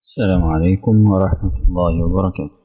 السلام عليكم ورحمة الله وبركاته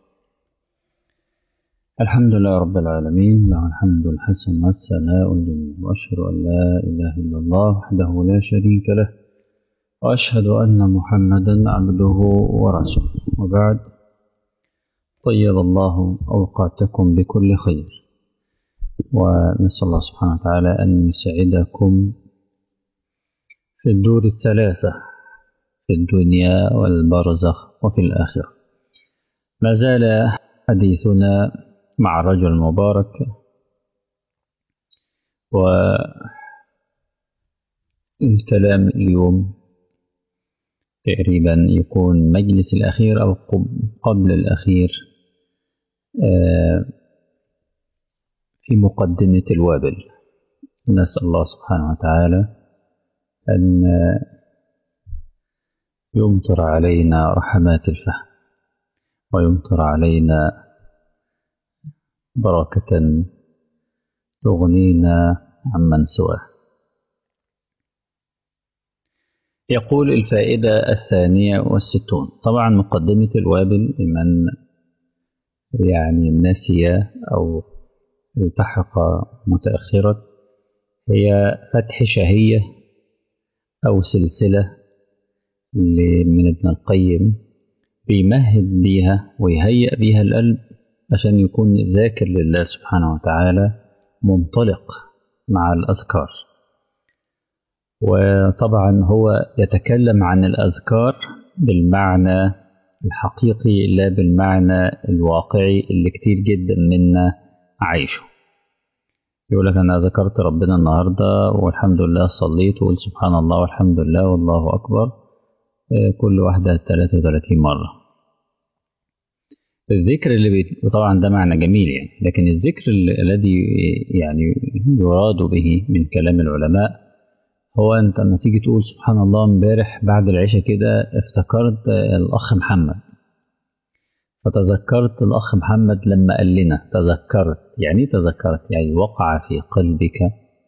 الحمد لله رب العالمين له الحمد الحسن والثناء الجميل وأشهد أن لا إله إلا الله وحده لا شريك له وأشهد أن محمدا عبده ورسوله وبعد طيب الله أوقاتكم بكل خير ونسأل الله سبحانه وتعالى أن يسعدكم في الدور الثلاثة في الدنيا والبرزخ وفي الآخرة ما زال حديثنا مع الرجل المبارك والكلام اليوم تقريبا يكون مجلس الأخير أو قبل الأخير في مقدمة الوابل نسأل الله سبحانه وتعالى أن يمطر علينا رحمات الفهم ويمطر علينا بركة تغنينا عمن سواه يقول الفائدة الثانية والستون طبعا مقدمة الوابل لمن يعني نسي أو التحق متأخرا هي فتح شهية أو سلسلة من ابن القيم بيمهد بيها ويهيئ بيها القلب عشان يكون ذاكر لله سبحانه وتعالى منطلق مع الأذكار وطبعا هو يتكلم عن الأذكار بالمعنى الحقيقي لا بالمعنى الواقعي اللي كتير جدا منا عايشه يقول لك أنا ذكرت ربنا النهاردة والحمد لله صليت وقلت سبحان الله والحمد لله والله أكبر كل واحدة 33 مرة الذكر اللي بيت... وطبعا ده معنى جميل يعني لكن الذكر الذي يعني يراد به من كلام العلماء هو انت لما تيجي تقول سبحان الله امبارح بعد العشاء كده افتكرت الاخ محمد فتذكرت الاخ محمد لما قال لنا تذكرت يعني تذكرت يعني وقع في قلبك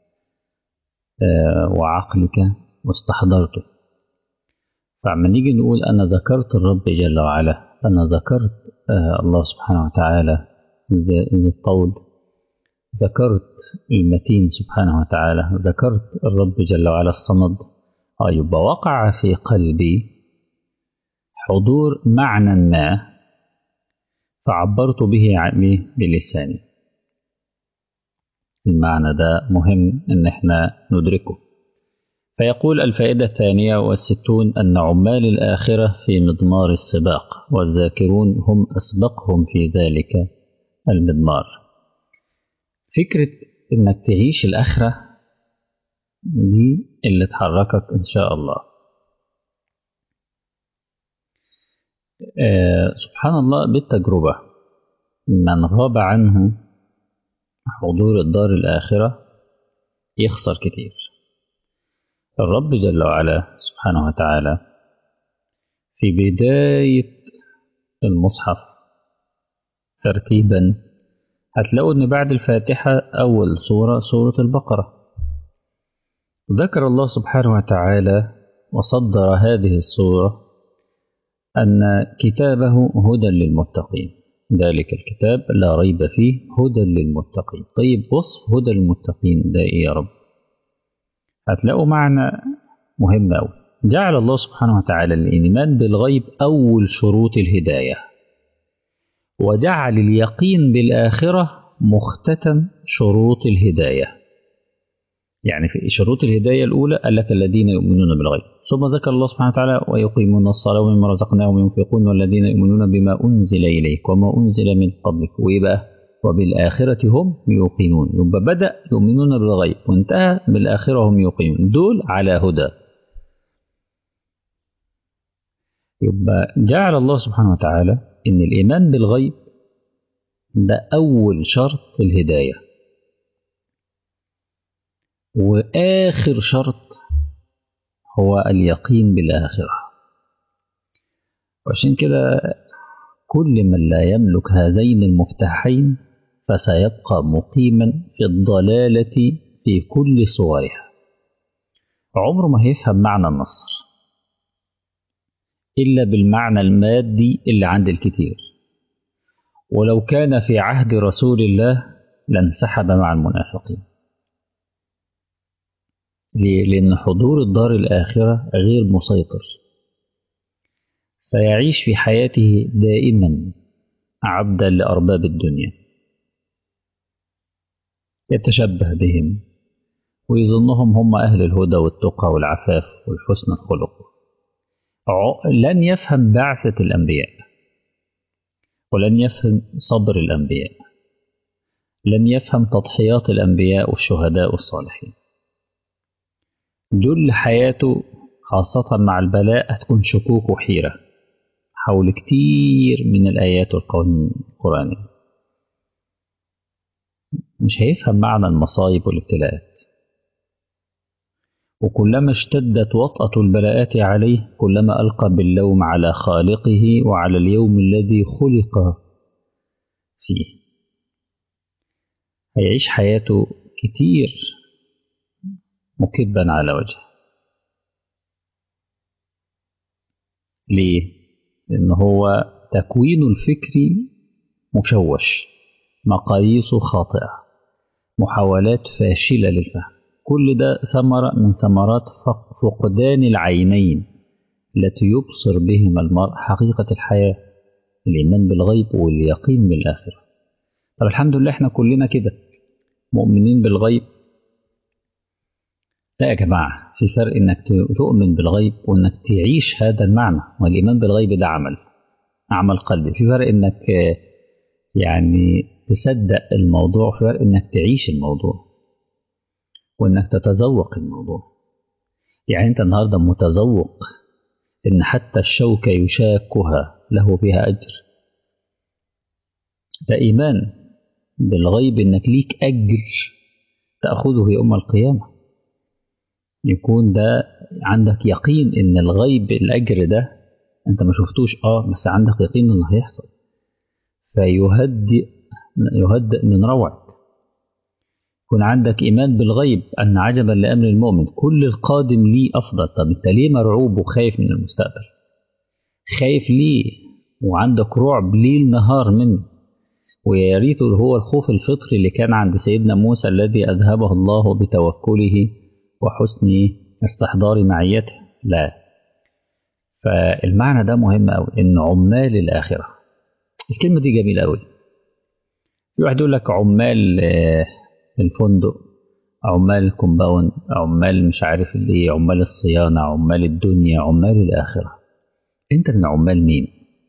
وعقلك واستحضرته فعما نيجي نقول أنا ذكرت الرب جل وعلا أنا ذكرت الله سبحانه وتعالى ذي الطول ذكرت المتين سبحانه وتعالى ذكرت الرب جل وعلا الصمد آه يبقى وقع في قلبي حضور معنى ما فعبرت به بلساني المعنى ده مهم ان احنا ندركه فيقول الفائدة الثانية والستون أن عمال الآخرة في مضمار السباق والذاكرون هم أسبقهم في ذلك المضمار فكرة أنك تعيش الآخرة دي اللي تحركك إن شاء الله آه سبحان الله بالتجربة من غاب عنه حضور الدار الآخرة يخسر كتير الرب جل وعلا سبحانه وتعالى في بداية المصحف ترتيبا هتلاقوا ان بعد الفاتحة اول سورة سورة البقرة ذكر الله سبحانه وتعالى وصدر هذه السورة أن كتابه هدى للمتقين ذلك الكتاب لا ريب فيه هدى للمتقين طيب وصف هدى المتقين ده إيه يا رب هتلاقوا معنى مهم أوي جعل الله سبحانه وتعالى الإيمان بالغيب أول شروط الهداية وجعل اليقين بالآخرة مختتم شروط الهداية يعني في شروط الهداية الأولى قال لك الذين يؤمنون بالغيب ثم ذكر الله سبحانه وتعالى ويقيمون الصلاة ومما رزقناهم ينفقون والذين يؤمنون بما أنزل إليك وما أنزل من قبلك ويبقى وبالآخرة هم يوقنون يبقى بدأ يؤمنون بالغيب وانتهى بالآخرة هم يوقنون دول على هدى يبقى جعل الله سبحانه وتعالى إن الإيمان بالغيب ده أول شرط الهداية وآخر شرط هو اليقين بالآخرة وعشان كده كل من لا يملك هذين المفتاحين فسيبقى مقيما في الضلالة في كل صورها عمره ما هيفهم معنى النصر إلا بالمعنى المادي اللي عند الكتير ولو كان في عهد رسول الله لانسحب مع المنافقين ليه؟ لأن حضور الدار الآخرة غير مسيطر سيعيش في حياته دائما عبدا لأرباب الدنيا يتشبه بهم ويظنهم هم أهل الهدى والتقى والعفاف والحسن الخلق لن يفهم بعثة الأنبياء ولن يفهم صبر الأنبياء لن يفهم تضحيات الأنبياء والشهداء والصالحين جل حياته خاصة مع البلاء هتكون شكوك وحيرة حول كتير من الآيات والقوانين القرآنية مش هيفهم معنى المصايب والابتلاءات وكلما اشتدت وطأة البلاءات عليه كلما ألقى باللوم على خالقه وعلى اليوم الذي خلق فيه هيعيش حياته كتير مكبا على وجهه ليه؟ لأن هو تكوينه الفكري مشوش مقاييسه خاطئة محاولات فاشلة للفهم كل ده ثمرة من ثمرات فقدان العينين التي يبصر بهما المرء حقيقة الحياة الإيمان بالغيب واليقين بالآخرة طب الحمد لله احنا كلنا كده مؤمنين بالغيب لا يا جماعة في فرق انك تؤمن بالغيب وانك تعيش هذا المعنى والإيمان بالغيب ده عمل عمل قلبي في فرق انك يعني تصدق الموضوع وفي فرق انك تعيش الموضوع وانك تتذوق الموضوع يعني انت النهارده متذوق ان حتى الشوكة يشاكها له بها اجر ده ايمان بالغيب انك ليك اجر تاخذه يوم القيامه يكون ده عندك يقين ان الغيب الاجر ده انت ما شفتوش اه بس عندك يقين انه هيحصل فيهدئ يهدئ من روعك يكون عندك إيمان بالغيب أن عجبا لأمر المؤمن كل القادم لي أفضل طب أنت ليه مرعوب وخايف من المستقبل خايف ليه وعندك رعب ليل نهار منه ويا ريته هو الخوف الفطري اللي كان عند سيدنا موسى الذي أذهبه الله بتوكله وحسن استحضار معيته لا فالمعنى ده مهم أوي إن عمال الآخرة الكلمة دي جميلة أوي في واحد يقول لك عمال الفندق عمال الكومباوند عمال مش عارف الايه عمال الصيانة عمال الدنيا عمال الآخرة انت من عمال مين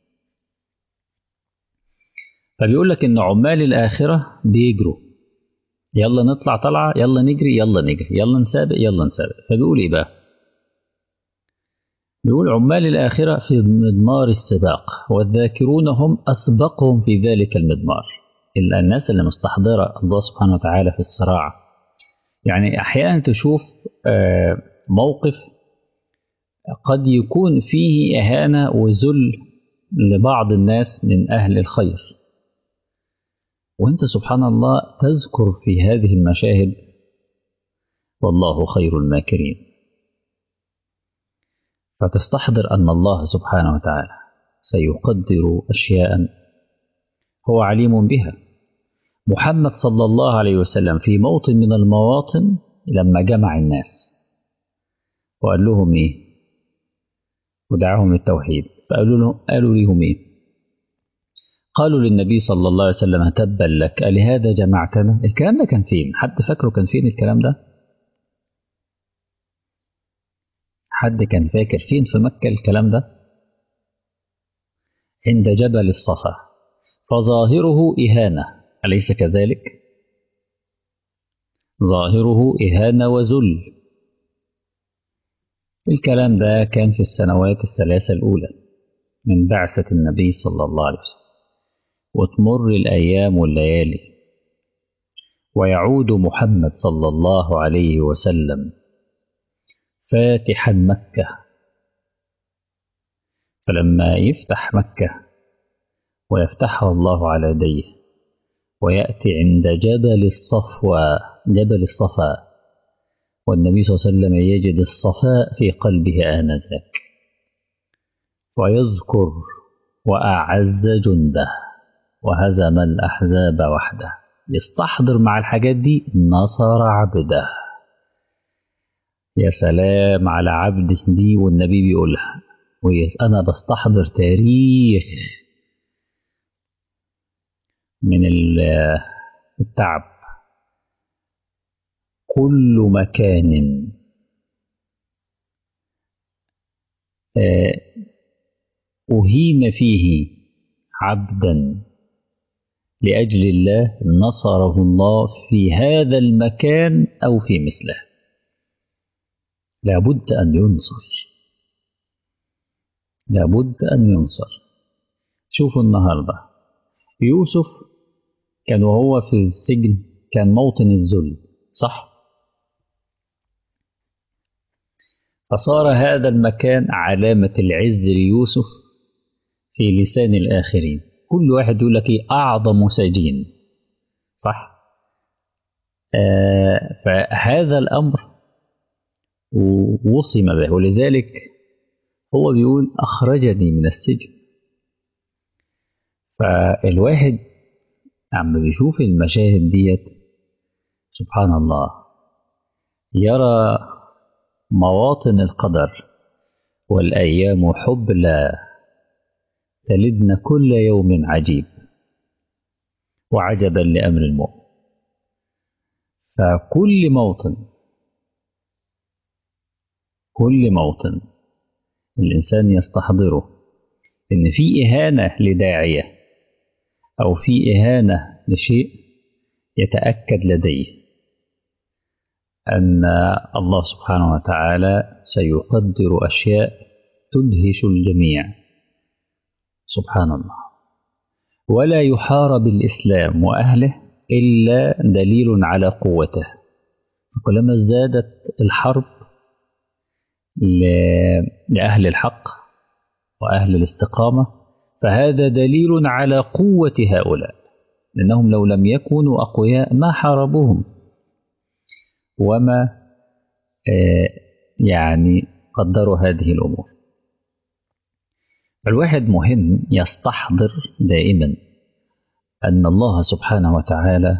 فبيقول لك ان عمال الآخرة بيجروا يلا نطلع طلعة يلا نجري يلا نجري يلا نسابق يلا نسابق فبيقول ايه بقى بيقول عمال الآخرة في مضمار السباق والذاكرون هم أسبقهم في ذلك المضمار الناس اللي مستحضرة الله سبحانه وتعالى في الصراع يعني أحيانا تشوف موقف قد يكون فيه إهانة وذل لبعض الناس من أهل الخير وانت سبحان الله تذكر في هذه المشاهد والله خير الماكرين فتستحضر أن الله سبحانه وتعالى سيقدر أشياء هو عليم بها محمد صلى الله عليه وسلم في موطن من المواطن لما جمع الناس وقال لهم ايه ودعاهم التوحيد فقالوا لهم قالوا لهم ايه قالوا للنبي صلى الله عليه وسلم تبا لك ألهذا جمعتنا الكلام ده كان فين حد فاكره كان فين الكلام ده حد كان فاكر فين في مكة الكلام ده عند جبل الصفا فظاهره إهانة أليس كذلك ظاهره إهانة وذل الكلام ده كان في السنوات الثلاثة الأولى من بعثة النبي صلى الله عليه وسلم وتمر الأيام والليالي ويعود محمد صلى الله عليه وسلم فاتحا مكة فلما يفتح مكة ويفتحها الله على يديه ويأتي عند جبل الصفوى جبل الصفا والنبي صلى الله عليه وسلم يجد الصفاء في قلبه آنذاك ويذكر وأعز جنده وهزم الأحزاب وحده يستحضر مع الحاجات دي نصر عبده يا سلام على عبده دي والنبي بيقولها أنا بستحضر تاريخ من التعب كل مكان أهين فيه عبدا لأجل الله نصره الله في هذا المكان أو في مثله لابد أن ينصر لابد أن ينصر شوفوا النهاردة يوسف كان وهو في السجن كان موطن الذل صح فصار هذا المكان علامة العز ليوسف في لسان الآخرين كل واحد يقول لك ايه اعظم سجين صح آه فهذا الامر وصم به ولذلك هو بيقول اخرجني من السجن فالواحد عم بيشوف المشاهد ديت سبحان الله يرى مواطن القدر والايام حبلى تلدن كل يوم عجيب وعجبا لأمر المؤمن فكل موطن كل موطن الإنسان يستحضره إن في إهانة لداعية أو في إهانة لشيء يتأكد لديه أن الله سبحانه وتعالى سيقدر أشياء تدهش الجميع سبحان الله ولا يحارب الإسلام وأهله إلا دليل على قوته كلما ازدادت الحرب لأهل الحق وأهل الاستقامة فهذا دليل على قوة هؤلاء لأنهم لو لم يكونوا أقوياء ما حاربوهم وما يعني قدروا هذه الأمور الواحد مهم يستحضر دائما أن الله سبحانه وتعالى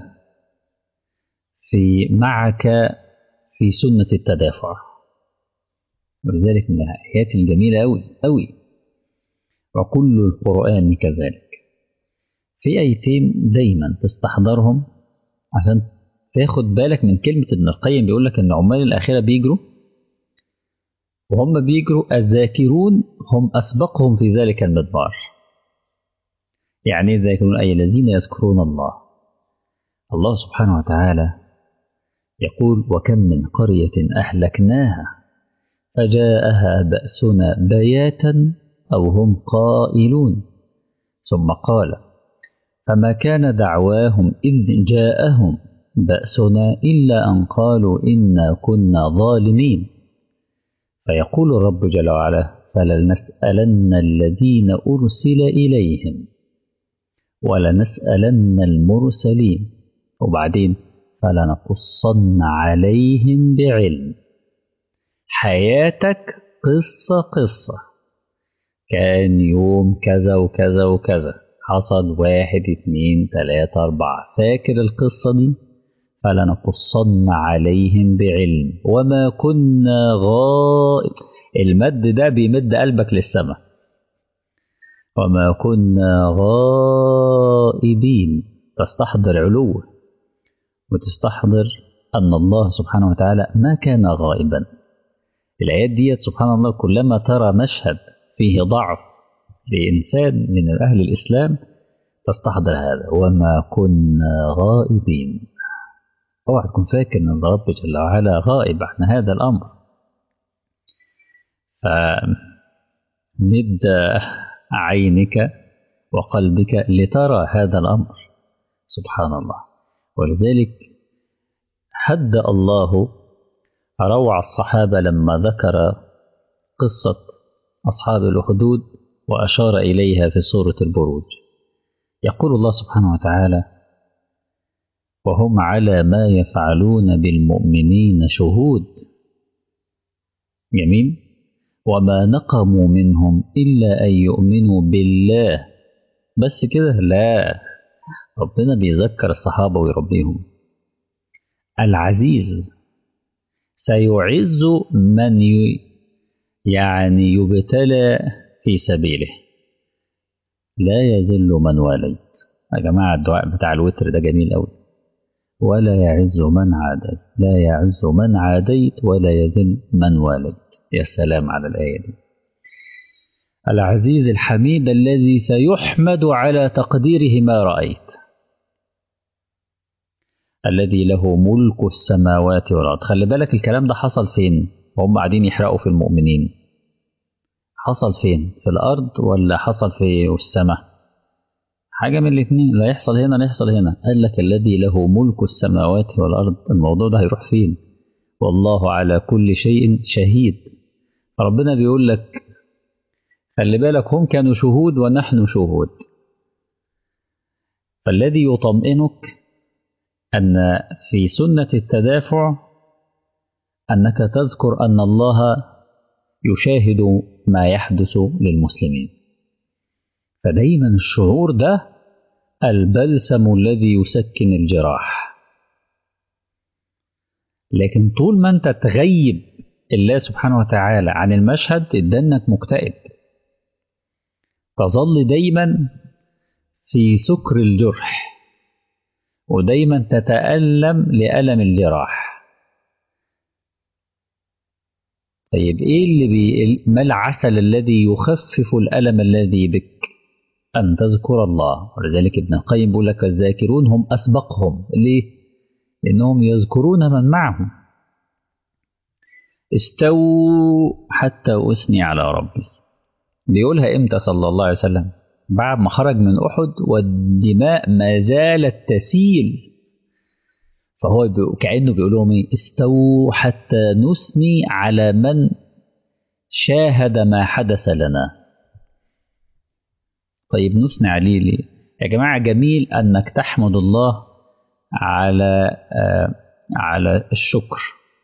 في معك في سنة التدافع ولذلك من الآيات الجميلة أوي أوي وكل القرآن كذلك في آيتين دايما تستحضرهم عشان تاخد بالك من كلمة ابن القيم بيقول لك إن عمال الآخرة بيجروا وهم بيجروا الذاكرون هم أسبقهم في ذلك المدبار يعني الذاكرون أي الذين يذكرون الله الله سبحانه وتعالى يقول وكم من قرية أهلكناها فجاءها بأسنا بياتا أو هم قائلون ثم قال فما كان دعواهم إذ جاءهم بأسنا إلا أن قالوا إنا كنا ظالمين فيقول الرب جل وعلا فلنسألن الذين أرسل إليهم ولنسألن المرسلين وبعدين فلنقصن عليهم بعلم حياتك قصة قصة كان يوم كذا وكذا وكذا حصل واحد اتنين تلاتة أربعة فاكر القصة دي فلنقصن عليهم بعلم وما كنا غائب المد ده بيمد قلبك للسماء وما كنا غائبين تستحضر علوه وتستحضر أن الله سبحانه وتعالى ما كان غائبا الآيات ديت سبحان الله كلما ترى مشهد فيه ضعف لإنسان من أهل الإسلام تستحضر هذا وما كنا غائبين اوعى تكون فاكر ان الرب جل وعلا غائب عن هذا الامر فمد عينك وقلبك لترى هذا الامر سبحان الله ولذلك حد الله روع الصحابه لما ذكر قصه اصحاب الاخدود واشار اليها في سوره البروج يقول الله سبحانه وتعالى وهم على ما يفعلون بالمؤمنين شهود جميل وما نقموا منهم إلا أن يؤمنوا بالله بس كده لا ربنا بيذكر الصحابة ويربيهم العزيز سيعز من ي... يعني يبتلى في سبيله لا يذل من واليت يا جماعة الدعاء بتاع الوتر ده جميل قوي ولا يعز من عاديت لا يعز من عاديت ولا يذل من واليت يا سلام على الآية دي العزيز الحميد الذي سيحمد على تقديره ما رأيت الذي له ملك السماوات والأرض خلي بالك الكلام ده حصل فين وهم قاعدين يحرقوا في المؤمنين حصل فين في الأرض ولا حصل في السماء حاجة من الاثنين لا يحصل هنا لا يحصل هنا قال لك الذي له ملك السماوات والأرض الموضوع ده هيروح فين والله على كل شيء شهيد ربنا بيقول لك خلي بالك هم كانوا شهود ونحن شهود فالذي يطمئنك أن في سنة التدافع أنك تذكر أن الله يشاهد ما يحدث للمسلمين فدايما الشعور ده البلسم الذي يسكن الجراح لكن طول ما انت تغيب الله سبحانه وتعالى عن المشهد ادانك مكتئب تظل دايما في سكر الجرح ودايما تتألم لألم الجراح طيب ايه اللي بي ما العسل الذي يخفف الألم الذي بك أن تذكر الله ولذلك ابن القيم بيقول لك الذاكرون هم أسبقهم ليه؟ لأنهم يذكرون من معهم استووا حتى أثني على ربي بيقولها إمتى صلى الله عليه وسلم بعد ما خرج من أحد والدماء ما زالت تسيل فهو كأنه بيقول لهم إيه استووا حتى نثني على من شاهد ما حدث لنا طيب نثني عليه ليه يا جماعة جميل أنك تحمد الله على آه على الشكر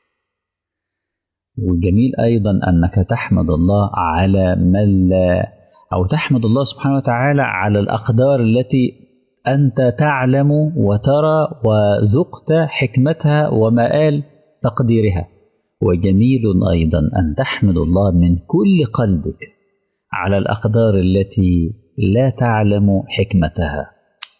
والجميل أيضا أنك تحمد الله على من لا أو تحمد الله سبحانه وتعالى على الأقدار التي أنت تعلم وترى وذقت حكمتها ومآل تقديرها وجميل أيضا أن تحمد الله من كل قلبك على الأقدار التي لا تعلم حكمتها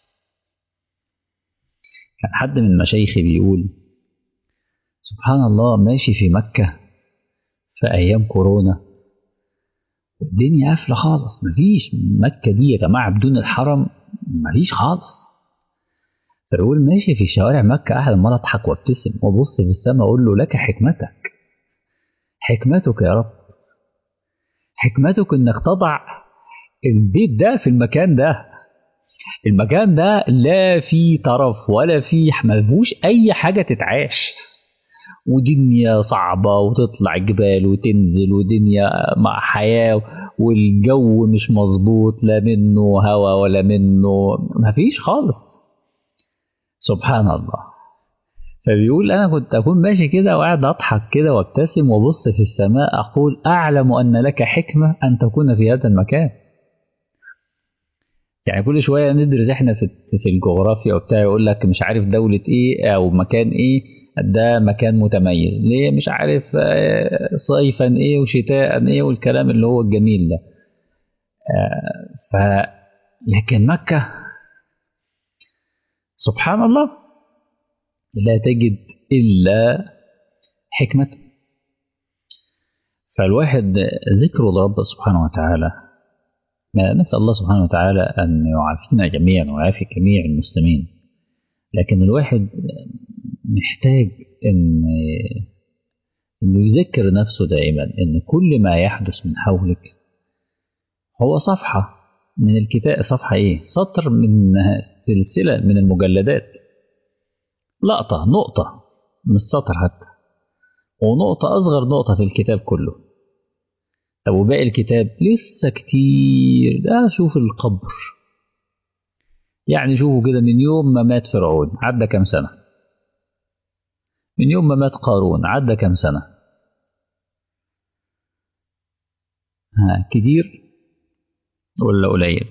كان حد من مشايخي بيقول سبحان الله ماشي في مكة في أيام كورونا الدنيا قافلة خالص مفيش مكة دي يا جماعة بدون الحرم مفيش خالص فيقول ماشي في شوارع مكة قاعد عمال أضحك وابتسم وأبص في السماء أقول له لك حكمتك حكمتك يا رب حكمتك إنك تضع البيت ده في المكان ده المكان ده لا فيه طرف ولا فيه ما فيهوش أي حاجة تتعاش ودنيا صعبة وتطلع جبال وتنزل ودنيا مع حياة والجو مش مظبوط لا منه هوا ولا منه مفيش خالص سبحان الله فبيقول أنا كنت أكون ماشي كده وقاعد أضحك كده وابتسم وأبص في السماء أقول أعلم أن لك حكمة أن تكون في هذا المكان يعني كل شوية ندرس احنا في في الجغرافيا وبتاع يقول لك مش عارف دولة ايه أو مكان ايه ده مكان متميز ليه مش عارف صيفا ايه وشتاء ايه والكلام اللي هو الجميل ده ف لكن مكة سبحان الله لا تجد إلا حكمته فالواحد ذكر رب سبحانه وتعالى نسأل الله سبحانه وتعالى أن يعافينا جميعا ويعافي جميع المسلمين لكن الواحد محتاج ان انه يذكر نفسه دائما ان كل ما يحدث من حولك هو صفحة من الكتاب صفحة ايه سطر من سلسلة من المجلدات لقطة نقطة مش سطر حتى ونقطة أصغر نقطة في الكتاب كله طب وباقي الكتاب لسه كتير ده شوف القبر يعني شوفوا كده من يوم ما مات فرعون عدى كام سنة من يوم ما مات قارون عدى كام سنة ها كتير ولا قليل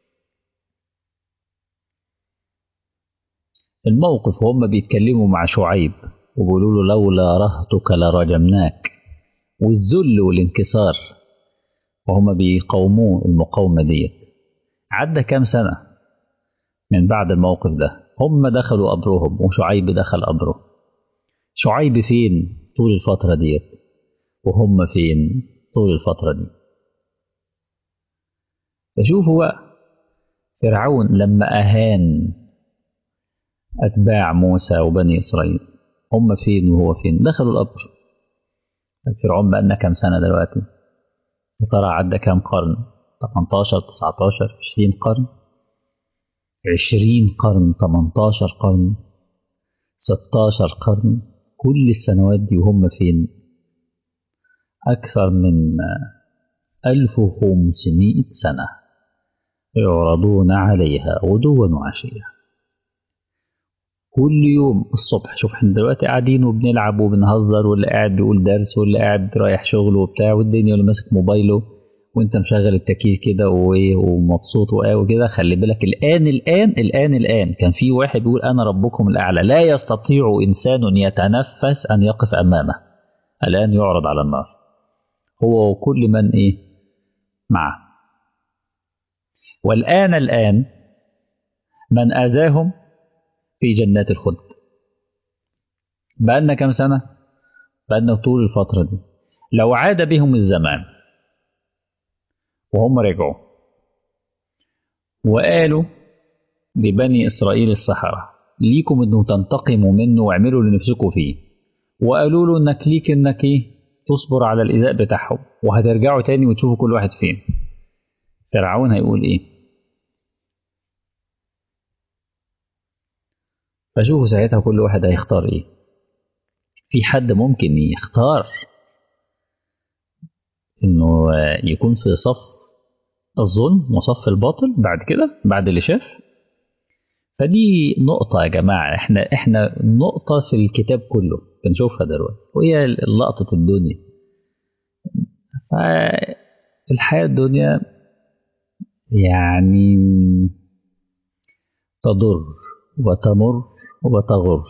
الموقف وهم بيتكلموا مع شعيب وبيقولوا له لولا رهتك لرجمناك والذل والانكسار وهم بيقاوموه المقاومة ديت عدى كام سنة من بعد الموقف ده هم دخلوا قبرهم وشعيب دخل قبره شعيب فين طول الفترة ديت وهم فين طول الفترة دي فشوفوا بقى فرعون لما أهان أتباع موسى وبني إسرائيل هم فين وهو فين دخلوا القبر فرعون بقالنا كام سنة دلوقتي يا ترى عدى كام قرن 18 19 20 قرن 20 قرن 18 قرن 16 قرن كل السنوات دي وهم فين أكثر من 1500 سنة يعرضون عليها غدوا وعشيا كل يوم الصبح شوف احنا دلوقتي قاعدين وبنلعب وبنهزر واللي قاعد بيقول درس واللي قاعد رايح شغله وبتاع والدنيا واللي ماسك موبايله وانت مشغل التكييف كده ومبسوط وقاوي كده خلي بالك الان الان الان الان كان في واحد بيقول انا ربكم الاعلى لا يستطيع انسان يتنفس ان يقف امامه الان يعرض على النار هو وكل من ايه معه والان الان من اذاهم في جنات الخلد بقالنا كام سنة بقالنا طول الفترة دي لو عاد بهم الزمان وهم رجعوا وقالوا لبني إسرائيل السحرة ليكم انه تنتقموا منه واعملوا اللي نفسكم فيه وقالوا له انك ليك انك ايه تصبر على الايذاء بتاعهم وهترجعوا تاني وتشوفوا كل واحد فين فرعون هيقول ايه فشوفوا ساعتها كل واحد هيختار ايه في حد ممكن يختار انه يكون في صف الظلم وصف الباطل بعد كده بعد اللي شاف فدي نقطة يا جماعة احنا احنا نقطة في الكتاب كله بنشوفها دلوقتي وهي لقطة الدنيا فالحياة الدنيا يعني تضر وتمر وتغر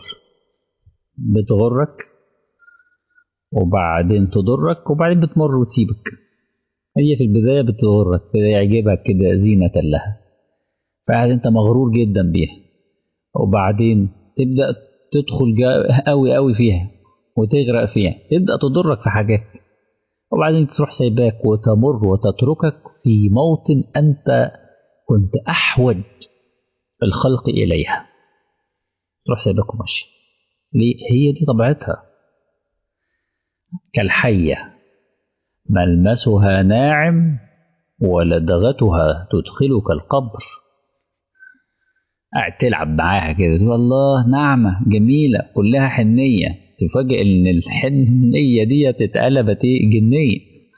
بتغرك وبعدين تضرك وبعدين بتمر وتسيبك هي في البداية بتغرك يعجبك كده زينة لها فقاعد انت مغرور جدا بيها وبعدين تبدأ تدخل قوي قوي فيها وتغرق فيها تبدأ تضرك في حاجات وبعدين تروح سايباك وتمر وتتركك في موطن أنت كنت أحوج الخلق إليها تروح سايباك وماشي ليه هي دي طبيعتها كالحية ملمسها ناعم ولدغتها تدخلك القبر قاعد تلعب معاها كده تقول الله ناعمة جميلة كلها حنية تفاجئ ان الحنية دي اتقلبت جنية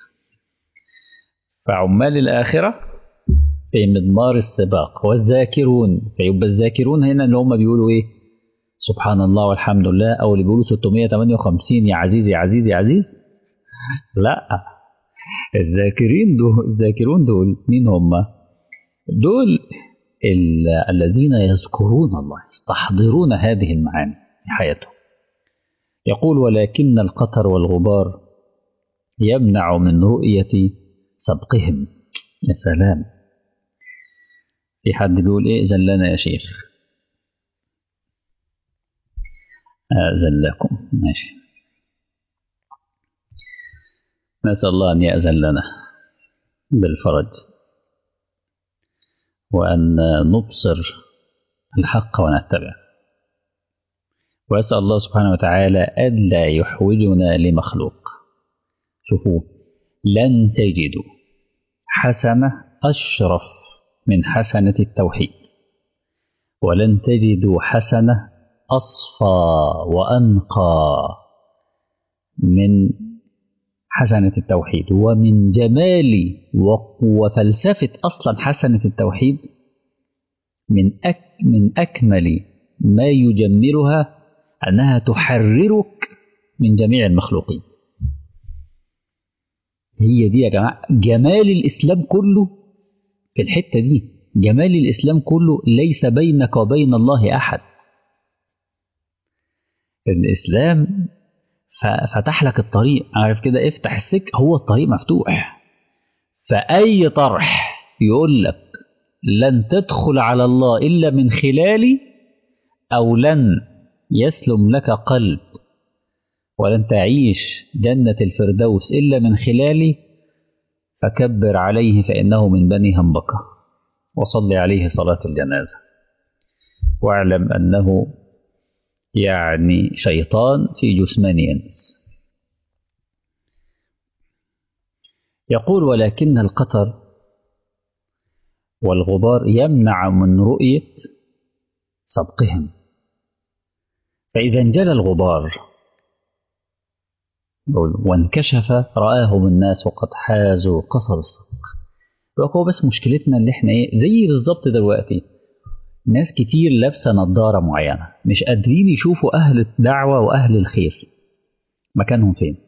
فعمال الآخرة في مضمار السباق والذاكرون فيبقى الذاكرون هنا اللي هم بيقولوا ايه سبحان الله والحمد لله او اللي بيقولوا 658 يا عزيز يا عزيز يا عزيز لا الذاكرين دول الذاكرون دول مين هم دول الذين يذكرون الله يستحضرون هذه المعاني في حياتهم يقول ولكن القطر والغبار يمنع من رؤية سبقهم يا سلام في حد بيقول ايه اذن لنا يا شيخ أذن لكم ماشي نسأل الله أن يأذن لنا بالفرج وأن نبصر الحق ونتبع وأسأل الله سبحانه وتعالى ألا يحوجنا لمخلوق شوفوا لن تجدوا حسنة أشرف من حسنة التوحيد ولن تجدوا حسنة أصفى وأنقى من حسنة التوحيد ومن جمال وفلسفة أصلا حسنة التوحيد من أك من أكمل ما يجملها أنها تحررك من جميع المخلوقين هي دي يا جماعة جمال الإسلام كله في الحتة دي جمال الإسلام كله ليس بينك وبين الله أحد الإسلام فتح لك الطريق عارف كده افتح السك هو الطريق مفتوح فأي طرح يقول لك لن تدخل على الله إلا من خلالي أو لن يسلم لك قلب ولن تعيش جنة الفردوس إلا من خلالي فكبر عليه فإنه من بني همبكة وصل عليه صلاة الجنازة واعلم أنه يعني شيطان في جثمان ينس يقول ولكن القطر والغبار يمنع من رؤية سبقهم فإذا انجلى الغبار وانكشف رآهم الناس وقد حازوا قصر السبق هو بس مشكلتنا اللي احنا ايه زي بالظبط دلوقتي ناس كتير لابسه نظاره معينه مش قادرين يشوفوا اهل الدعوه واهل الخير مكانهم فين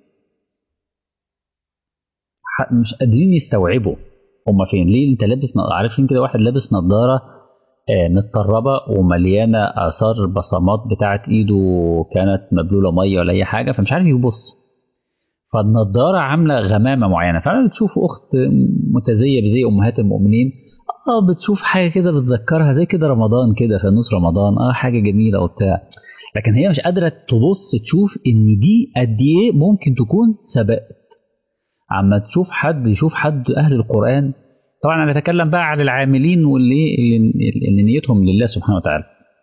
مش قادرين يستوعبوا هما فين ليه انت لابس عارفين كده واحد لابس نظاره آه متطربه ومليانه اثار بصمات بتاعت ايده كانت مبلوله ميه ولا اي حاجه فمش عارف يبص فالنضاره عامله غمامه معينه فانا بتشوف اخت متزيه بزي امهات المؤمنين اه بتشوف حاجه كده بتذكرها زي كده رمضان كده في نص رمضان اه حاجه جميله وبتاع لكن هي مش قادره تبص تشوف ان دي قد ايه ممكن تكون سبقت عما تشوف حد يشوف حد اهل القران طبعا انا بتكلم بقى على العاملين واللي اللي نيتهم لله سبحانه وتعالى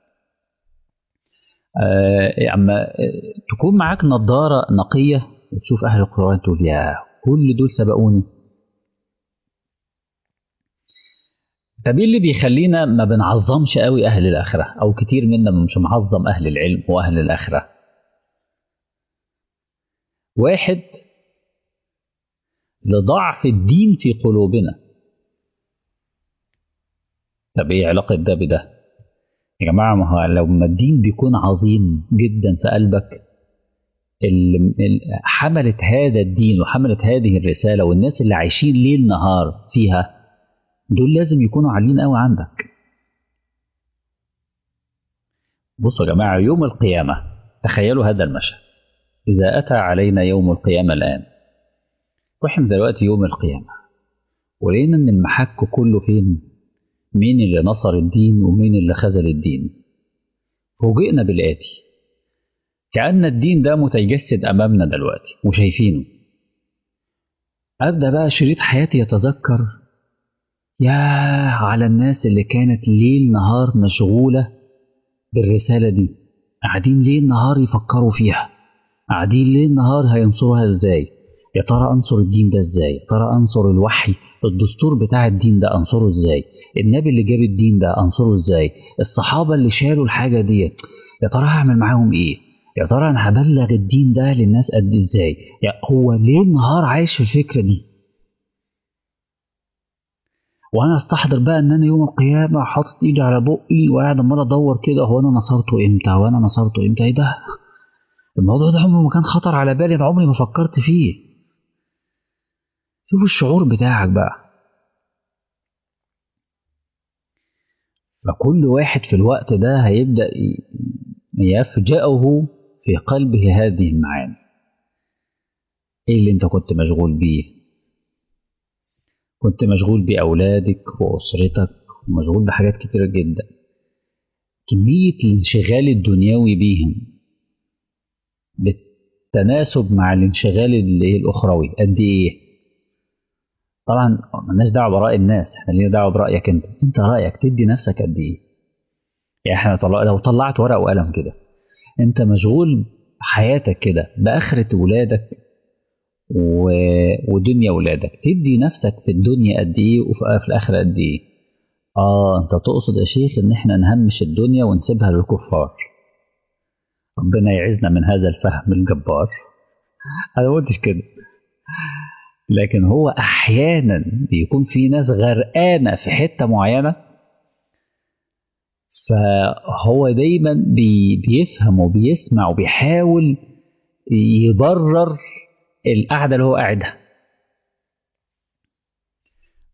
آه اما تكون معاك نظاره نقيه وتشوف اهل القران تقول يا كل دول سبقوني طب ايه اللي بيخلينا ما بنعظمش قوي اهل الاخره او كتير منا مش معظم اهل العلم واهل الاخره واحد لضعف الدين في قلوبنا طب ايه علاقه ده بده يا جماعه ما هو لو ما الدين بيكون عظيم جدا في قلبك حملت هذا الدين وحملت هذه الرساله والناس اللي عايشين ليل نهار فيها دول لازم يكونوا عاليين قوي عندك بصوا يا جماعة يوم القيامة تخيلوا هذا المشهد إذا أتى علينا يوم القيامة الآن وإحنا دلوقتي يوم القيامة ولقينا إن المحك كله فين؟ مين اللي نصر الدين ومين اللي خذل الدين؟ فوجئنا بالآتي كأن الدين ده متجسد أمامنا دلوقتي وشايفينه أبدأ بقى شريط حياتي يتذكر يا على الناس اللي كانت ليل نهار مشغولة بالرسالة دي قاعدين ليل نهار يفكروا فيها قاعدين ليل نهار هينصروها ازاي يا ترى انصر الدين ده ازاي يا ترى انصر الوحي الدستور بتاع الدين ده انصره ازاي النبي اللي جاب الدين ده انصره ازاي الصحابة اللي شالوا الحاجة دي يا ترى هعمل معاهم ايه يا ترى انا هبلغ الدين ده للناس قد ازاي يا هو ليل نهار عايش في الفكرة دي وانا استحضر بقى ان انا يوم القيامه حاطط ايدي على بقي وقاعد عمال ادور كده هو انا نصرته امتى وانا نصرته امتى ايه ده الموضوع ده عمره ما كان خطر على بالي انا عمري ما فكرت فيه شوف الشعور بتاعك بقى فكل واحد في الوقت ده هيبدا يفجأه في قلبه هذه المعاني ايه اللي انت كنت مشغول بيه كنت مشغول بأولادك وأسرتك ومشغول بحاجات كتيرة جدا كمية الانشغال الدنيوي بيهم بالتناسب مع الانشغال الأخروي قد إيه؟ طبعا مالناش دعوة برأي الناس احنا لينا دعوة برأيك انت انت رأيك تدي نفسك قد ايه يعني احنا طلع... لو طلعت ورقة وقلم كده انت مشغول حياتك كده بآخرة ولادك و... ودنيا ولادك تدي نفسك في الدنيا قد ايه وفي الاخره قد ايه اه انت تقصد يا شيخ ان احنا نهمش الدنيا ونسيبها للكفار ربنا يعزنا من هذا الفهم الجبار انا ما قلتش كده لكن هو احيانا بيكون في ناس غرقانه في حته معينه فهو دايما بي بيفهم وبيسمع وبيحاول يبرر القعده اللي هو قاعدها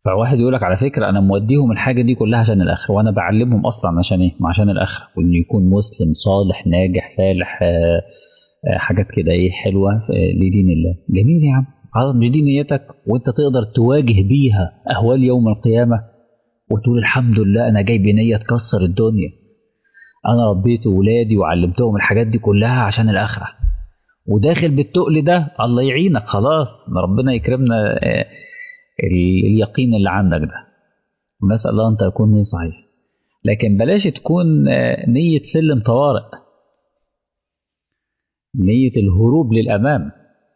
فواحد يقول لك على فكره انا موديهم الحاجه دي كلها عشان الاخره وانا بعلمهم اصلا عشان ايه؟ عشان الاخره وانه يكون مسلم صالح ناجح فالح آه حاجات كده ايه حلوه لدين الله جميل يا عم خلاص مش دي نيتك وانت تقدر تواجه بيها اهوال يوم القيامه وتقول الحمد لله انا جاي بنيه تكسر الدنيا انا ربيت ولادي وعلمتهم الحاجات دي كلها عشان الاخره وداخل بالتقل ده الله يعينك خلاص ربنا يكرمنا اليقين اللي عندك ده نسال الله ان تكون نيه صحيح لكن بلاش تكون نيه سلم طوارئ نية الهروب للأمام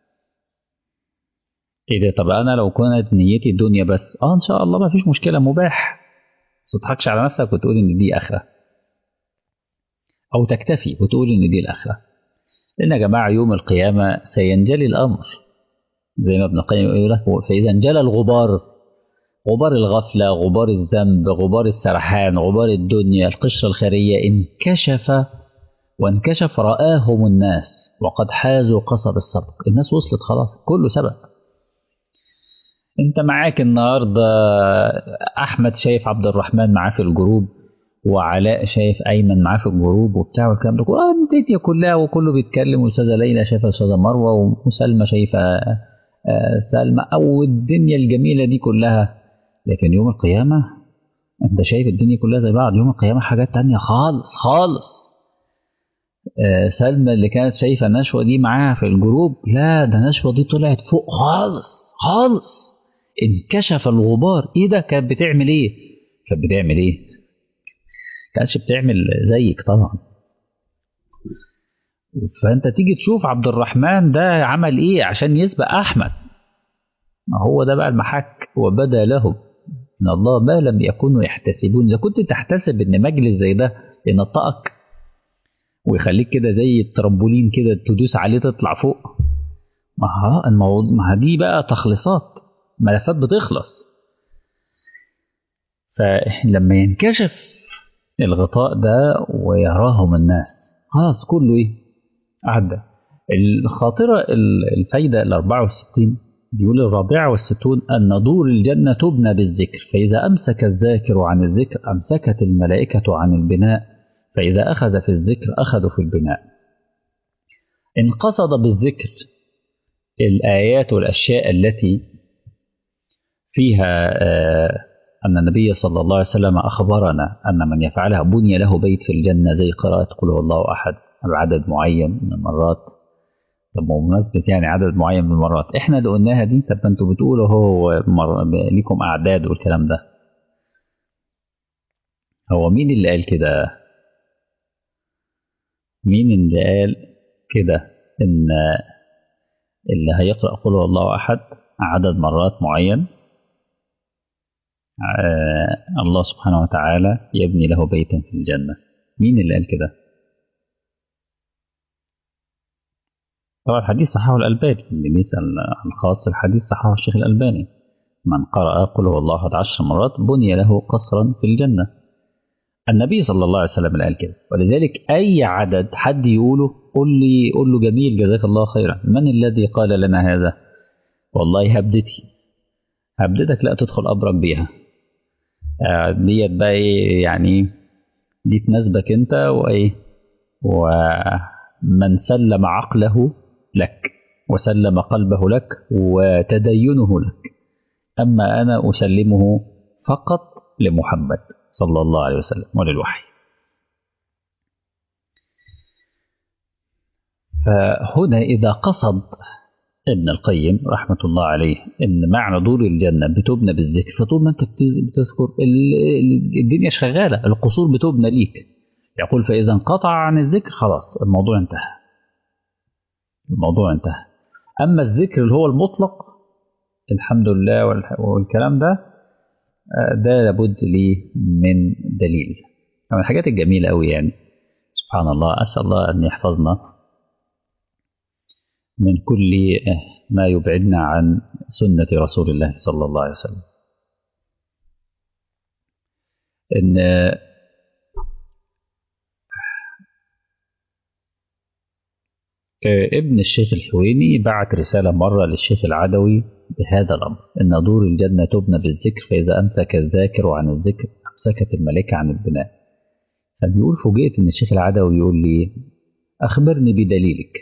إيه ده طب أنا لو كانت نيتي الدنيا بس آه إن شاء الله ما فيش مشكلة مباح بس تضحكش على نفسك وتقول إن دي آخرة أو تكتفي وتقول إن دي الآخرة لأن يا جماعة يوم القيامة سينجلي الأمر زي ما ابن القيم يقول لك فإذا انجلى الغبار غبار الغفلة غبار الذنب غبار السرحان غبار الدنيا القشرة الخارية انكشف وانكشف رآهم الناس وقد حازوا قصب الصدق الناس وصلت خلاص كله سبق انت معاك النهارده احمد شايف عبد الرحمن معاه في الجروب وعلاء شايف ايمن معاه في الجروب وبتاع والكلام ده كله الدنيا كلها وكله بيتكلم واستاذه ليلى شايفه استاذه مروه وسلمى شايفه سلمى او الدنيا الجميله دي كلها لكن يوم القيامه انت شايف الدنيا كلها زي بعض يوم القيامه حاجات تانية خالص خالص سلمى اللي كانت شايفة النشوة دي معاها في الجروب لا ده النشوة دي طلعت فوق خالص خالص انكشف الغبار ايه ده كانت بتعمل ايه كانت بتعمل ايه كانتش بتعمل زيك طبعا فانت تيجي تشوف عبد الرحمن ده عمل ايه عشان يسبق احمد ما هو ده بقى المحك وبدا لهم ان الله ما لم يكونوا يحتسبون اذا كنت تحتسب ان مجلس زي ده ينطقك ويخليك كده زي الترامبولين كده تدوس عليه تطلع فوق ما ها الموضوع ما دي بقى تخليصات ملفات بتخلص فلما ينكشف الغطاء ده ويراهم الناس خلاص كله ايه عدى الخاطرة الفايدة ال 64 بيقول الرابعة والستون أن دور الجنة تبنى بالذكر فإذا أمسك الذاكر عن الذكر أمسكت الملائكة عن البناء فإذا أخذ في الذكر أخذوا في البناء إن قصد بالذكر الآيات والأشياء التي فيها أن النبي صلى الله عليه وسلم أخبرنا أن من يفعلها بني له بيت في الجنة زي قراءة قل هو الله أحد بعدد معين من المرات طب بمناسبة يعني عدد معين من المرات احنا اللي قلناها دي طب انتوا بتقولوا هو مر... ليكم أعداد والكلام ده هو مين اللي قال كده مين اللي قال كده ان اللي هيقرأ قل هو الله أحد عدد مرات معين آه الله سبحانه وتعالى يبني له بيتا في الجنة مين اللي قال كده طبعا الحديث صححه الألباني اللي بيسأل عن خاص الحديث صححه الشيخ الألباني من قرأ قل هو الله أحد عشر مرات بني له قصرا في الجنة النبي صلى الله عليه وسلم اللي قال كده ولذلك أي عدد حد يقوله قل لي قل له جميل جزاك الله خيرا من الذي قال لنا هذا والله هبدتي هبدتك لا تدخل أبرك بيها ديت بقى ايه يعني دي تناسبك انت وايه ومن سلم عقله لك وسلم قلبه لك وتدينه لك اما انا اسلمه فقط لمحمد صلى الله عليه وسلم وللوحي فهنا اذا قصد ابن القيم رحمة الله عليه إن معنى دور الجنة بتبنى بالذكر فطول ما أنت بتذكر الدنيا شغالة القصور بتبنى ليك يقول فإذا انقطع عن الذكر خلاص الموضوع انتهى الموضوع انتهى أما الذكر اللي هو المطلق الحمد لله والكلام ده ده لابد لي من دليل من الحاجات الجميلة أوي يعني سبحان الله أسأل الله أن يحفظنا من كل ما يبعدنا عن سنة رسول الله صلى الله عليه وسلم إن ابن الشيخ الحويني بعت رسالة مرة للشيخ العدوي بهذا الأمر إن دور الجنة تبنى بالذكر فإذا أمسك الذاكر عن الذكر أمسكت الملائكة عن البناء فبيقول فوجئت إن الشيخ العدوي يقول لي أخبرني بدليلك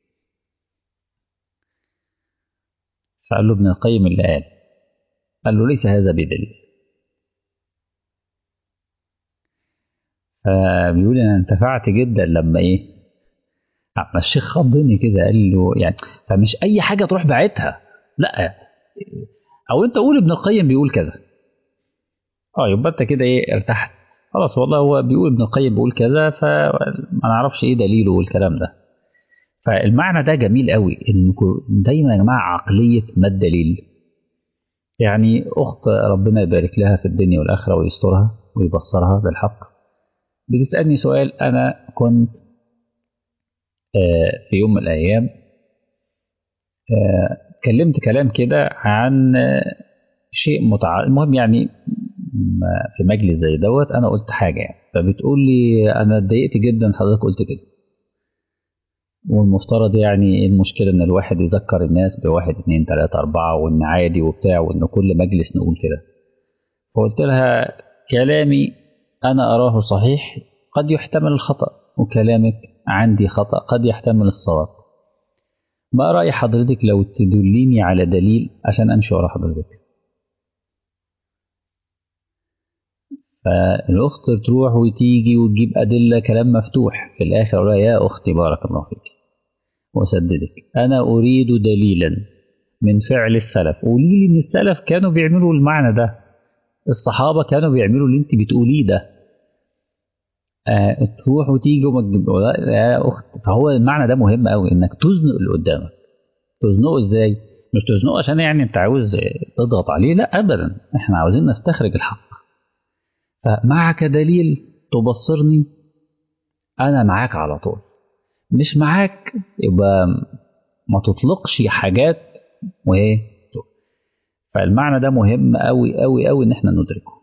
فقال له ابن القيم اللي قال قال له ليس هذا بدليل فبيقول انا انتفعت جدا لما ايه اما الشيخ خضني كده قال له يعني فمش اي حاجه تروح باعتها لا او انت قول ابن القيم بيقول كذا اه يبقى انت كده ايه ارتحت خلاص والله هو بيقول ابن القيم بيقول كذا فما نعرفش ايه دليله والكلام ده فالمعنى ده جميل قوي انكم دايما يا جماعه عقليه ما الدليل يعني اخت ربنا يبارك لها في الدنيا والاخره ويسترها ويبصرها بالحق بتسالني سؤال انا كنت آه في يوم من الايام آه اتكلمت كلام كده عن آه شيء متع... المهم يعني في مجلس زي دوت انا قلت حاجه يعني فبتقول لي انا اتضايقت جدا حضرتك قلت كده والمفترض يعني ايه المشكلة ان الواحد يذكر الناس بواحد اتنين تلاتة اربعة وان عادي وبتاع وان كل مجلس نقول كده فقلت لها كلامي انا اراه صحيح قد يحتمل الخطأ وكلامك عندي خطأ قد يحتمل الصواب ما رأي حضرتك لو تدليني على دليل عشان امشي ورا حضرتك فالأخت تروح وتيجي وتجيب أدلة كلام مفتوح في الآخر أقول يا أختي بارك الله فيك وأسددك أنا أريد دليلا من فعل السلف قولي لي إن السلف كانوا بيعملوا المعنى ده الصحابة كانوا بيعملوا اللي أنت بتقوليه ده آه تروح وتيجي وما تجيب يا أخت فهو المعنى ده مهم قوي إنك تزنق اللي قدامك تزنقه إزاي؟ مش تزنقه عشان يعني أنت عاوز تضغط عليه لا أبدا إحنا عاوزين نستخرج الحق فمعك دليل تبصرني انا معاك على طول مش معاك يبقى ما تطلقش حاجات وايه فالمعنى ده مهم قوي قوي قوي ان احنا ندركه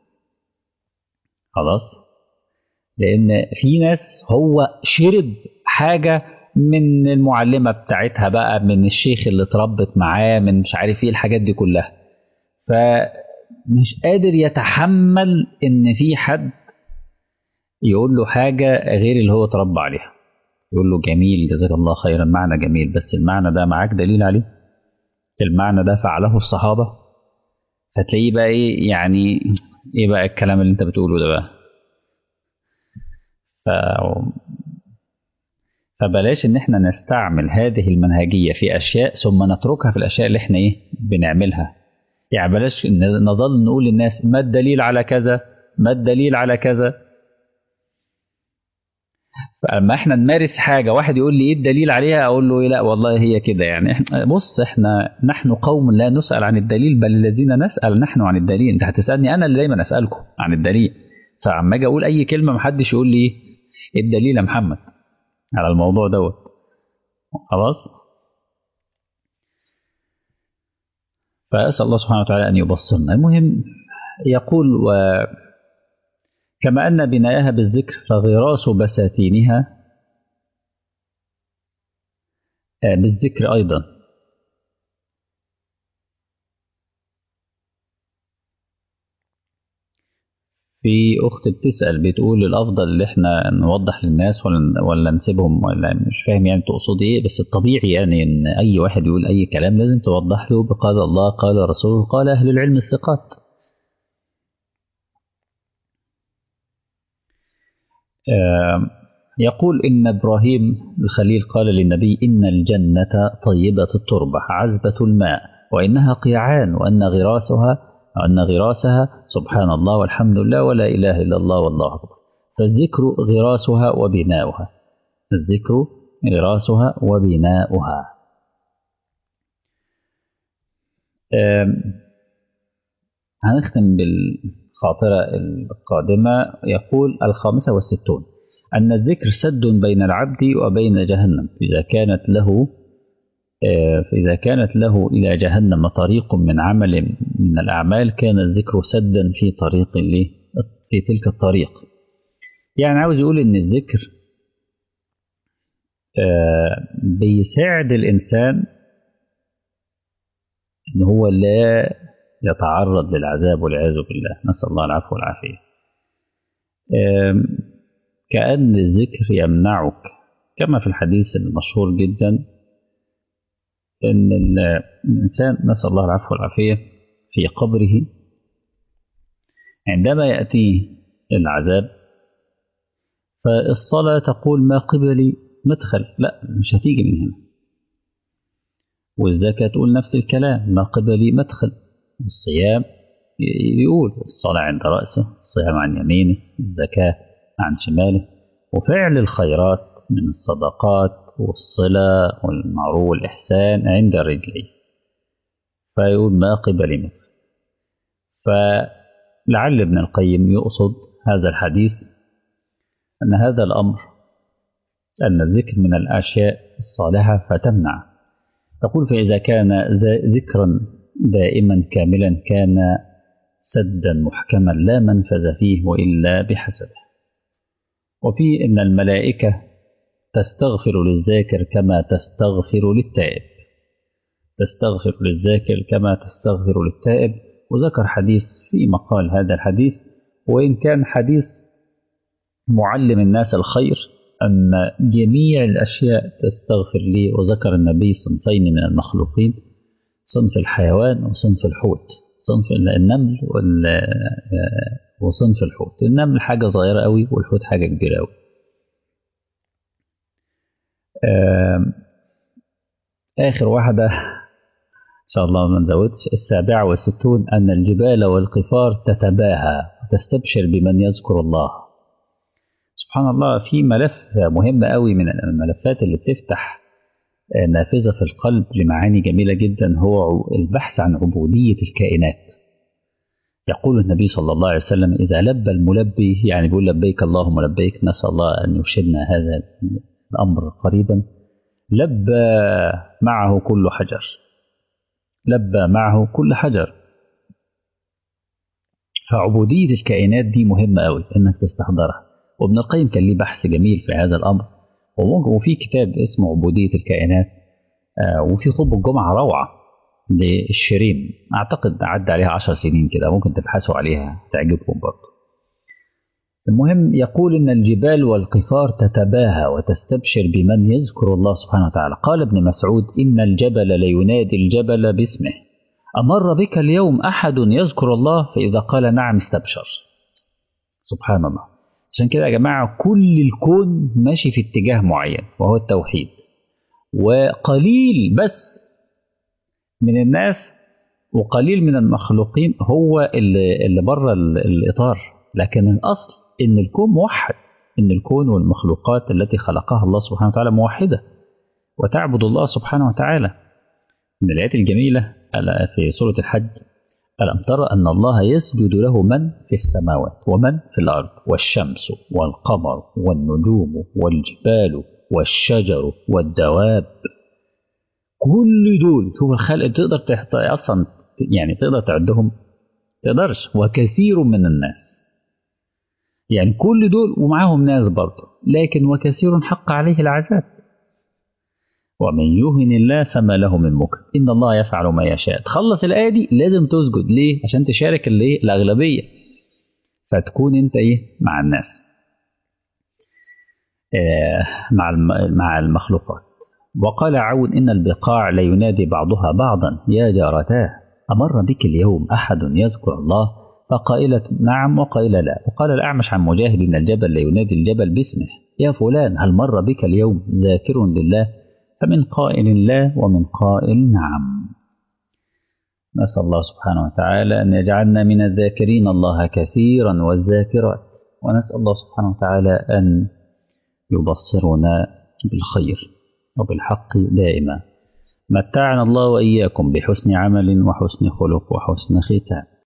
خلاص لان في ناس هو شرب حاجه من المعلمه بتاعتها بقى من الشيخ اللي اتربت معاه من مش عارف ايه الحاجات دي كلها ف مش قادر يتحمل ان في حد يقول له حاجة غير اللي هو اتربى عليها يقول له جميل جزاك الله خيرا معنى جميل بس المعنى ده معاك دليل عليه المعنى ده فعله الصحابة فتلاقيه بقى ايه يعني ايه بقى الكلام اللي انت بتقوله ده بقى ف... فبلاش ان احنا نستعمل هذه المنهجية في اشياء ثم نتركها في الاشياء اللي احنا ايه بنعملها يعني بلاش نظل نقول للناس ما الدليل على كذا ما الدليل على كذا فاما احنا نمارس حاجه واحد يقول لي ايه الدليل عليها اقول له إيه لا والله هي كده يعني احنا بص احنا نحن قوم لا نسال عن الدليل بل الذين نسال نحن عن الدليل انت هتسالني انا اللي دايما اسالكم عن الدليل فعما اجي اقول اي كلمه محدش يقول لي ايه الدليل يا محمد على الموضوع دوت خلاص فأسأل الله سبحانه وتعالى أن يبصرنا المهم يقول و كما أن بناءها بالذكر فغراس بساتينها بالذكر أيضا في أخت بتسأل بتقول الأفضل اللي احنا نوضح للناس ولا, ولا نسيبهم ولا مش فاهم يعني تقصد إيه بس الطبيعي يعني إن أي واحد يقول أي كلام لازم توضح له بقال الله قال رسوله قال أهل العلم الثقات يقول إن إبراهيم الخليل قال للنبي إن الجنة طيبة التربة عذبة الماء وإنها قيعان وأن غراسها وأن غراسها سبحان الله والحمد لله ولا إله إلا الله والله أكبر فالذكر غراسها وبناؤها الذكر غراسها وبناؤها هنختم بالخاطرة القادمة يقول الخامسة والستون أن الذكر سد بين العبد وبين جهنم إذا كانت له فإذا كانت له إلى جهنم طريق من عمل من الأعمال كان الذكر سدا في طريق في تلك الطريق يعني عاوز يقول إن الذكر بيساعد الإنسان إن هو لا يتعرض للعذاب والعياذ بالله نسأل الله العفو والعافية كأن الذكر يمنعك كما في الحديث المشهور جدا أن الإنسان نسأل الله العفو والعافية في قبره عندما يأتيه العذاب فالصلاة تقول ما قبلي مدخل لا مش هتيجي من هنا والزكاة تقول نفس الكلام ما قبلي مدخل الصيام يقول الصلاة عند رأسه الصيام عن يمينه الزكاة عن شماله وفعل الخيرات من الصدقات والصلة والمعروف والإحسان عند رجليه فيقول ما قبلي مدخل فلعل ابن القيم يقصد هذا الحديث أن هذا الأمر أن الذكر من الأشياء الصالحة فتمنع يقول فإذا كان ذكرا دائما كاملا كان سدا محكما لا منفذ فيه وإلا بحسبه وفي إن الملائكة تستغفر للذاكر كما تستغفر للتائب تستغفر للذاكر كما تستغفر للتائب وذكر حديث في مقال هذا الحديث وإن كان حديث معلم الناس الخير أن جميع الأشياء تستغفر لي وذكر النبي صنفين من المخلوقين صنف الحيوان وصنف الحوت صنف النمل وصنف الحوت النمل حاجة صغيرة قوي والحوت حاجة كبيرة قوي آخر واحدة إن شاء الله ما نزودش السابعة والستون أن الجبال والقفار تتباهى وتستبشر بمن يذكر الله سبحان الله في ملف مهم قوي من الملفات اللي بتفتح نافذة في القلب لمعاني جميلة جدا هو البحث عن عبودية الكائنات يقول النبي صلى الله عليه وسلم إذا لبى الملبي يعني بيقول لبيك اللهم لبيك نسأل الله أن يرشدنا هذا الأمر قريبا لبى معه كل حجر لبى معه كل حجر فعبودية الكائنات دي مهمة قوي إنك تستحضرها وابن القيم كان ليه بحث جميل في هذا الأمر وفي كتاب اسمه عبودية الكائنات وفي خطبة الجمعة روعة للشريم أعتقد عدى عليها عشر سنين كده ممكن تبحثوا عليها تعجبكم برضه المهم يقول إن الجبال والقفار تتباهى وتستبشر بمن يذكر الله سبحانه وتعالى قال ابن مسعود إن الجبل لينادي الجبل باسمه أمر بك اليوم أحد يذكر الله فإذا قال نعم استبشر سبحان الله عشان كده يا جماعة كل الكون ماشي في اتجاه معين وهو التوحيد وقليل بس من الناس وقليل من المخلوقين هو اللي, اللي بره الإطار لكن الأصل إن الكون موحد إن الكون والمخلوقات التي خلقها الله سبحانه وتعالى موحدة وتعبد الله سبحانه وتعالى من الآيات الجميلة في سورة الحج ألم ترى أن الله يسجد له من في السماوات ومن في الأرض والشمس والقمر والنجوم والجبال والشجر والدواب كل دول شوف الخلق تقدر تحت... أصلا يعني تقدر تعدهم تقدرش وكثير من الناس يعني كل دول ومعاهم ناس برضه لكن وكثير حق عليه العذاب ومن يهن الله فما له من مكرم ان الله يفعل ما يشاء تخلص الايه دي لازم تسجد ليه عشان تشارك الايه الاغلبيه فتكون انت ايه مع الناس آه مع مع المخلوقات وقال عون ان البقاع لينادي بعضها بعضا يا جارتاه امر بك اليوم احد يذكر الله فقائلة نعم وقائلة لا وقال الأعمش عن مجاهد إن الجبل لينادي الجبل باسمه يا فلان هل مر بك اليوم ذاكر لله فمن قائل لا ومن قائل نعم نسأل الله سبحانه وتعالى أن يجعلنا من الذاكرين الله كثيرا والذاكرات ونسأل الله سبحانه وتعالى أن يبصرنا بالخير وبالحق دائما متعنا الله وإياكم بحسن عمل وحسن خلق وحسن ختام